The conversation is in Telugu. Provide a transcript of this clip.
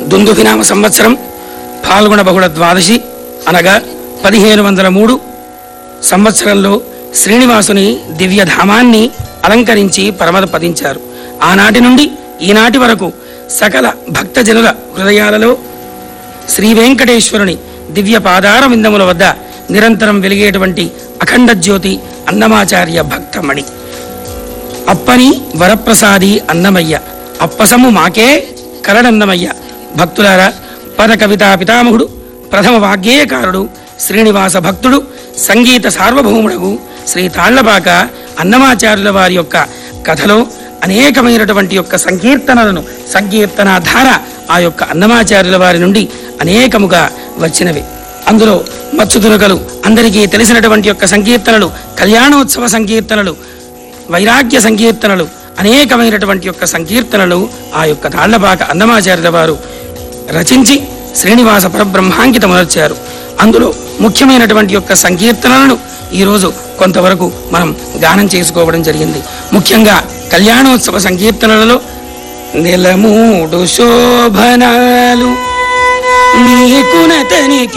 దుందుభినామ సంవత్సరం పాల్గొన బహుళ ద్వాదశి అనగా పదిహేను వందల మూడు సంవత్సరంలో శ్రీనివాసుని దివ్యధామాన్ని అలంకరించి పరమద పదించారు ఆనాటి నుండి ఈనాటి వరకు సకల భక్తజనుల హృదయాలలో శ్రీ వెంకటేశ్వరుని దివ్య పాదార విందముల వద్ద నిరంతరం వెలిగేటువంటి అఖండ జ్యోతి అన్నమాచార్య భక్తమణి అప్పని వరప్రసాది అన్నమయ్య అప్పసము మాకే కరడన్నమయ్య భక్తులారా పద కవితా పితామహుడు ప్రథమ వాగ్గేయకారుడు శ్రీనివాస భక్తుడు సంగీత సార్వభౌముడు శ్రీ తాళ్లపాక అన్నమాచార్యుల వారి యొక్క కథలో అనేకమైనటువంటి యొక్క సంకీర్తనలను సంకీర్తన ధార ఆ యొక్క అన్నమాచార్యుల వారి నుండి అనేకముగా వచ్చినవి అందులో మచ్చుతునకలు అందరికీ తెలిసినటువంటి యొక్క సంకీర్తనలు కళ్యాణోత్సవ సంకీర్తనలు వైరాగ్య సంకీర్తనలు అనేకమైనటువంటి యొక్క సంకీర్తనలు ఆ యొక్క తాళ్లపాక అన్నమాచార్యుల వారు రచించి శ్రీనివాస పరబ్రహ్మాంకితమర్చారు అందులో ముఖ్యమైనటువంటి యొక్క సంకీర్తనలను ఈరోజు కొంతవరకు మనం గానం చేసుకోవడం జరిగింది ముఖ్యంగా కళ్యాణోత్సవ సంకీర్తనలలో నెలమూడు శోభనాలు నీకునతనికి